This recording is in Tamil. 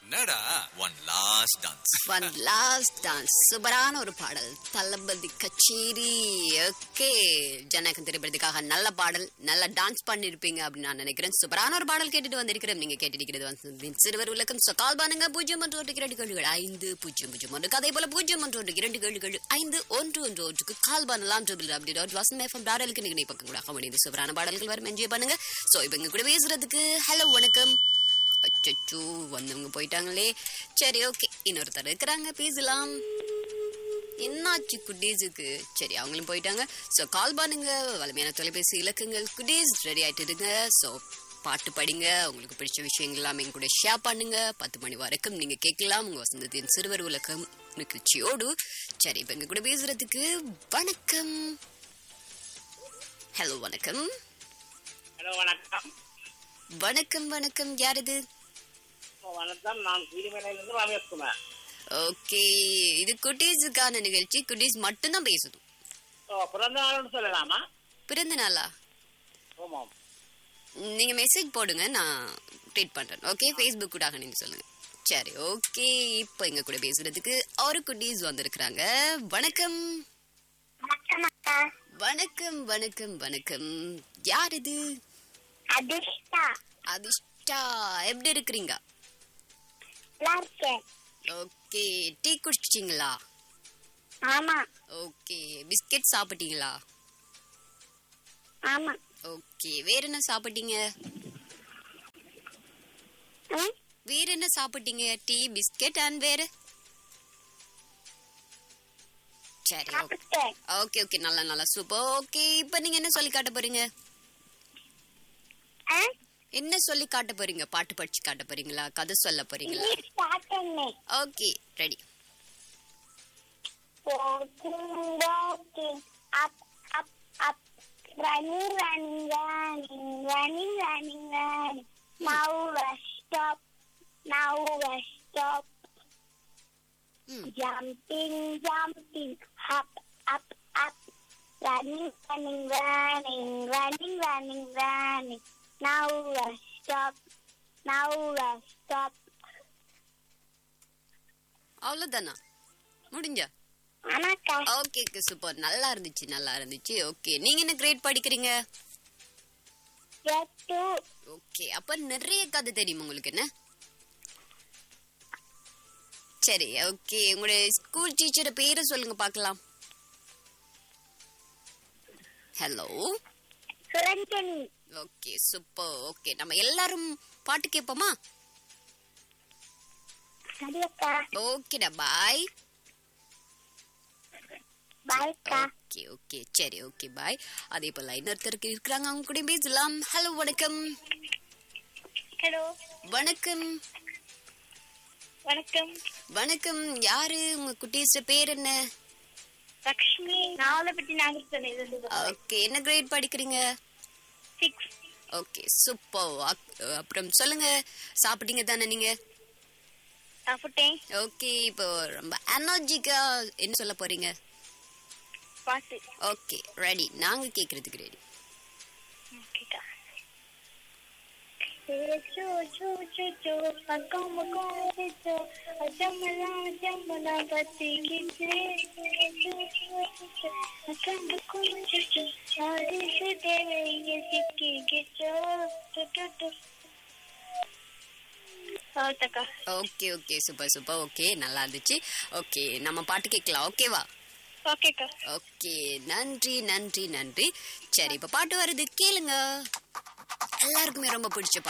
என்னடா one last dance one last dance சூப்பரான ஒரு பாடல் தளபதி கச்சேரி ஓகே ஜனகம் திருப்பதிக்காக நல்ல பாடல் நல்லா டான்ஸ் பண்ணிருப்பீங்க அப்படின்னு நான் நினைக்கிறேன் சூப்பரான ஒரு பாடல் கேட்டுட்டு வந்திருக்கிறேன் நீங்க கேட்டிருக்கிறது வந்து சிறுவர் உலகம் சகால் பானுங்க பூஜ்ஜியம் ஒன்று ஒன்று இரண்டு கேள்விகள் ஐந்து பூஜ்ஜியம் பூஜ்ஜியம் ஒன்று அதே போல பூஜ்ஜியம் ஒன்று ஒன்று இரண்டு கேள்விகள் ஐந்து ஒன்று ஒன்று ஒன்றுக்கு கால் பண்ணலாம் டபுள் அப்படி டாட் வாசன் எஃப்எம் பாடலுக்கு நீங்க பக்கம் கூட முடியுது சூப்பரான பாடல்கள் வரும் என்ஜாய் பண்ணுங்க சோ இப்போ இங்க கூட பேசுறதுக்கு ஹலோ வணக்கம் அச்சோ வந்தவங்க போயிட்டாங்களே சரி ஓகே இன்னொருத்தர் இருக்கிறாங்க பேசலாம் என்னாச்சு குட்டீஸுக்கு சரி அவங்களும் போயிட்டாங்க ஸோ கால் பண்ணுங்க வலிமையான தொலைபேசி இலக்கங்கள் குட்டீஸ் ரெடி ஆயிட்டு இருங்க ஸோ பாட்டு படிங்க உங்களுக்கு பிடிச்ச விஷயங்கள் எல்லாம் எங்க கூட ஷேர் பண்ணுங்க பத்து மணி வரைக்கும் நீங்க கேட்கலாம் உங்க வசந்தத்தின் சிறுவர் உலகம் நிகழ்ச்சியோடு சரி இப்போ எங்க கூட பேசுறதுக்கு வணக்கம் ஹலோ வணக்கம் ஹலோ வணக்கம் வணக்கம் வணக்கம் யார் இது ஓ, வணக்கம் நான் சீரிமலையிலிருந்து ரமேஷ்குமார் ஓகே இது குட்டீஸுக்கான நிகழ்ச்சி குட்டீஸ் மட்டும்தான் பேசணும் ஓ பிறந்த நாள்னு சொல்லலாமா பிறந்த நாளா ஆமாம் நீங்க மெசேஜ் போடுங்க நான் ட்வீட் பண்றேன் ஓகே ஃபேஸ்புக் கூட நீங்க சொல்லுங்க சரி ஓகே இப்போ எங்க கூட பேசுறதுக்கு ஒரு குட்டீஸ் வந்திருக்கிறாங்க வணக்கம் வணக்கம் அக்கா வணக்கம் வணக்கம் வணக்கம் யார் இது அதிர்ஷ்டா அதிஷ்டா எப்படி இருக்கிறீங்க நல்லா இருக்கேன் ஓகே டீ குடிச்சிட்டீங்களா ஆமா ஓகே பிஸ்கெட் சாப்பிட்டீங்களா ஆமா ஓகே வேற என்ன சாப்பிட்டீங்க ம்? வேற என்ன சாப்பிட்டீங்க டீ பிஸ்கெட் அண்ட் வேற சரி ஓகே சாப்பிட்டேன் ஓகே ஓகே நல்லா நல்லா சூப்பர் ஓகே இப்போ நீங்க என்ன சொல்லி காட்ட போறீங்க ஆ? என்ன சொல்லி காட்ட போறீங்க பாட்டு படிச்சு காட்ட போறீங்களா கதை சொல்ல போறீங்களா இங்கிலீஷ் ஸ்டார்ட் பண்ணேன் okay ready walking walking up up up running running running running running running now rush stop now rush stop ம் jumping jumping up up up running running running running running running now rush stop now rush stop அவ்வளவுதானா முடிஞ்சா ஆனாக்கா ஓகே ஓகே சூப்பர் நல்லா இருந்துச்சு நல்லா இருந்துச்சு ஓகே நீங்க என்ன கிரேட் படிக்கிறீங்க get to ஓகே அப்ப நிறைய கதை தெரியும் உங்களுக்கு என்ன சரி ஓகே உங்களுடைய ஸ்கூல் டீச்சர் பேரை சொல்லுங்க பார்க்கலாம் hello Suranjani okay super okay நம்ம எல்லாரும் பாட்டு கேட்போமா சரி அக்கா ஓகேடா பாய் பாய் அக்கா ஓகே ஓகே சரி ஓகே பாய் அதே போல இன்னொருத்தருக்கு இருக்கிறாங்க அவங்க கூட பேசலாம் ஹலோ வணக்கம் ஹலோ வணக்கம் வணக்கம் வணக்கம் யாரு உங்க குட்டீஸ் பேர் என்ன லக்ஷ்மி நாவலை பற்றி நாங்கள் சொன்னது ஓகே என்ன கிரேட் படிக்கிறீங்க சிக்ஸ் ஓகே சூப்பர் அப்புறம் சொல்லுங்க சாப்பிட்டீங்க தானே நீங்க சாப்பிட்டேன் ஓகே இப்போ ரொம்ப எனர்ஜிக்கா என்ன சொல்ல போறீங்க பாட்டு ஓகே ரெடி நாங்க கேக்குறதுக்கு ரெடி ஓகேக்கா சோ சோ சோ சோ மக்கம் மக்கம் சோ அஜமலா அஜமலா பத்தி கிச்சே மக்கம் மக்கம் சோ சோ ஆதி சே தேவே ये सिक्की கிச்சோ டு டு டு அவ்வளோக்கா okay okay super super okay நல்லா இருந்துச்சு ஓகே நம்ம பாட்டு கேட்கலாம் ஓகேவா ஓகேக்கா ஓகே நன்றி நன்றி நன்றி சரி இப்ப பாட்டு வருது கேளுங்க எல்லாருக்குமே ரொம்ப பிடிச்ச